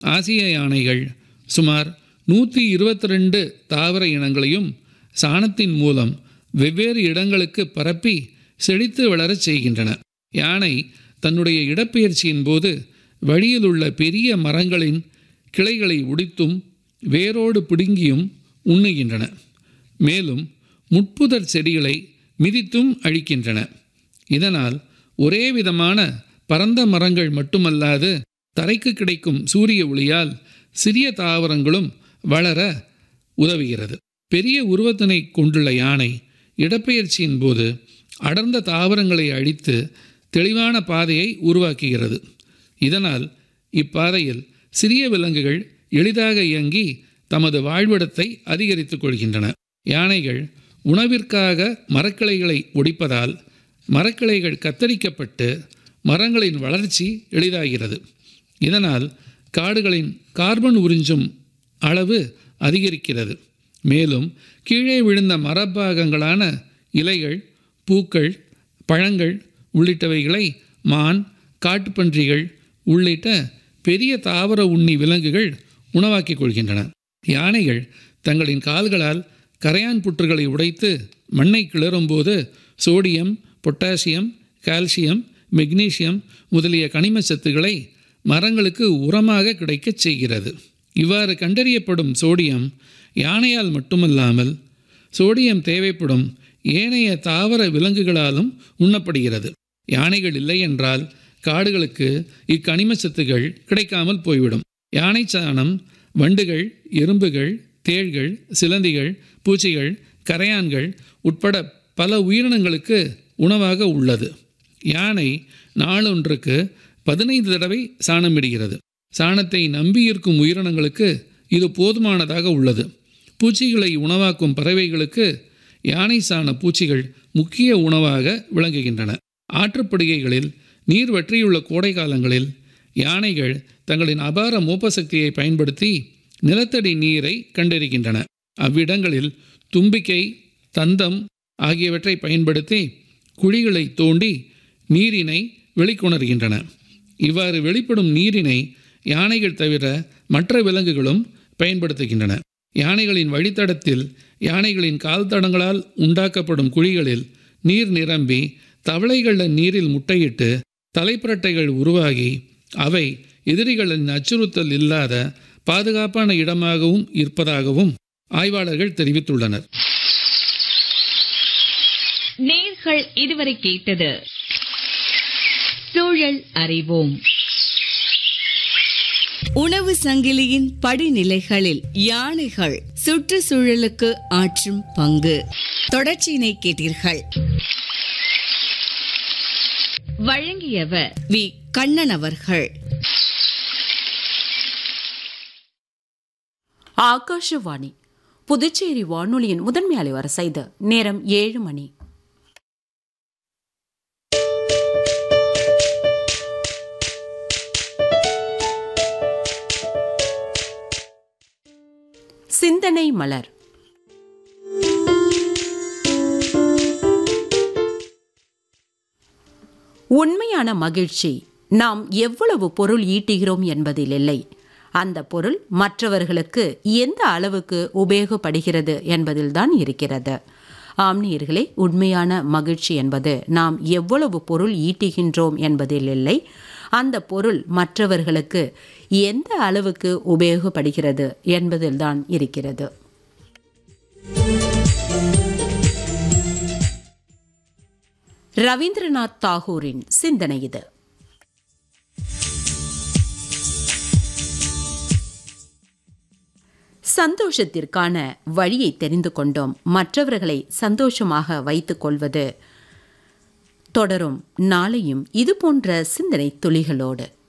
ஆசிய யானைகள் சுமார் நூற்றி இருபத்தி ரெண்டு தாவர இனங்களையும் சாணத்தின் மூலம் வெவ்வேறு இடங்களுக்கு பரப்பி செழித்து வளரச் செய்கின்றன யானை தன்னுடைய இடப்பெயர்ச்சியின் போது வழியில் உள்ள பெரிய மரங்களின் கிளைகளை உடித்தும் வேரோடு பிடுங்கியும் உண்ணுகின்றன மேலும் முட்புதர் செடிகளை மிதித்தும் அழிக்கின்றன இதனால் ஒரே விதமான பரந்த மரங்கள் மட்டுமல்லாது தரைக்கு கிடைக்கும் சூரிய ஒளியால் சிறிய தாவரங்களும் வளர உதவுகிறது பெரிய உருவத்தினை கொண்டுள்ள யானை இடப்பெயர்ச்சியின் போது அடர்ந்த தாவரங்களை அழித்து தெளிவான பாதையை உருவாக்குகிறது இதனால் இப்பாதையில் சிறிய விலங்குகள் எளிதாக இயங்கி தமது வாழ்விடத்தை அதிகரித்துக் கொள்கின்றன யானைகள் உணவிற்காக மரக்கிளைகளை ஒடிப்பதால் மரக்கிளைகள் கத்தரிக்கப்பட்டு மரங்களின் வளர்ச்சி எளிதாகிறது இதனால் காடுகளின் கார்பன் உறிஞ்சும் அளவு அதிகரிக்கிறது மேலும் கீழே விழுந்த மரபாகங்களான இலைகள் பூக்கள் பழங்கள் உள்ளிட்டவைகளை மான் காட்டுப்பன்றிகள் உள்ளிட்ட பெரிய தாவர உண்ணி விலங்குகள் உணவாக்கிக் கொள்கின்றன யானைகள் தங்களின் கால்களால் கரையான் புற்றுகளை உடைத்து மண்ணை கிளறும்போது சோடியம் பொட்டாசியம் கால்சியம் மெக்னீசியம் முதலிய கனிம சத்துக்களை மரங்களுக்கு உரமாக கிடைக்கச் செய்கிறது இவ்வாறு கண்டறியப்படும் சோடியம் யானையால் மட்டுமல்லாமல் சோடியம் தேவைப்படும் ஏனைய தாவர விலங்குகளாலும் உண்ணப்படுகிறது யானைகள் இல்லை என்றால் காடுகளுக்கு இக்கனிம சத்துகள் கிடைக்காமல் போய்விடும் யானை சாணம் வண்டுகள் எறும்புகள் தேள்கள் சிலந்திகள் பூச்சிகள் கரையான்கள் உட்பட பல உயிரினங்களுக்கு உணவாக உள்ளது யானை நாளொன்றுக்கு பதினைந்து தடவை சாணமிடுகிறது சாணத்தை நம்பியிருக்கும் உயிரினங்களுக்கு இது போதுமானதாக உள்ளது பூச்சிகளை உணவாக்கும் பறவைகளுக்கு யானை சாண பூச்சிகள் முக்கிய உணவாக விளங்குகின்றன ஆற்றுப்படுகைகளில் நீர் வற்றியுள்ள கோடை காலங்களில் யானைகள் தங்களின் அபார மோப்ப சக்தியை பயன்படுத்தி நிலத்தடி நீரை கண்டறிகின்றன அவ்விடங்களில் தும்பிக்கை தந்தம் ஆகியவற்றை பயன்படுத்தி குழிகளை தோண்டி நீரினை வெளிக்கொணர்கின்றன இவ்வாறு வெளிப்படும் நீரினை யானைகள் தவிர மற்ற விலங்குகளும் பயன்படுத்துகின்றன யானைகளின் வழித்தடத்தில் யானைகளின் கால் தடங்களால் உண்டாக்கப்படும் குழிகளில் நீர் நிரம்பி தவளைகள் நீரில் முட்டையிட்டு தலைப்புரட்டைகள் உருவாகி அவை எதிரிகளின் அச்சுறுத்தல் இல்லாத பாதுகாப்பான இடமாகவும் இருப்பதாகவும் ஆய்வாளர்கள் தெரிவித்துள்ளனர் நேர்கள் இதுவரை கேட்டது சூழல் அறிவோம் உணவு சங்கிலியின் படிநிலைகளில் யானைகள் சுற்றுச்சூழலுக்கு ஆற்றும் பங்கு தொடர்ச்சியினை கேட்டீர்கள் வழங்கியவர் வி கண்ணன் அவர்கள் ஆகாஷவாணி புதுச்சேரி வானொலியின் முதன்மை அலைவரிசை இது நேரம் ஏழு மணி சிந்தனை மலர் உண்மையான மகிழ்ச்சி நாம் எவ்வளவு பொருள் ஈட்டுகிறோம் என்பதில் இல்லை அந்த பொருள் மற்றவர்களுக்கு எந்த அளவுக்கு உபயோகப்படுகிறது என்பதில்தான் இருக்கிறது ஆம்னியர்களே உண்மையான மகிழ்ச்சி என்பது நாம் எவ்வளவு பொருள் ஈட்டுகின்றோம் என்பதில் இல்லை அந்த பொருள் மற்றவர்களுக்கு எந்த அளவுக்கு உபயோகப்படுகிறது என்பதில்தான் இருக்கிறது ரவீந்திரநாத் தாகூரின் சிந்தனை இது சந்தோஷத்திற்கான வழியை தெரிந்து கொண்டோம் மற்றவர்களை சந்தோஷமாக வைத்துக் கொள்வது தொடரும் நாளையும் இது போன்ற சிந்தனை துளிகளோடு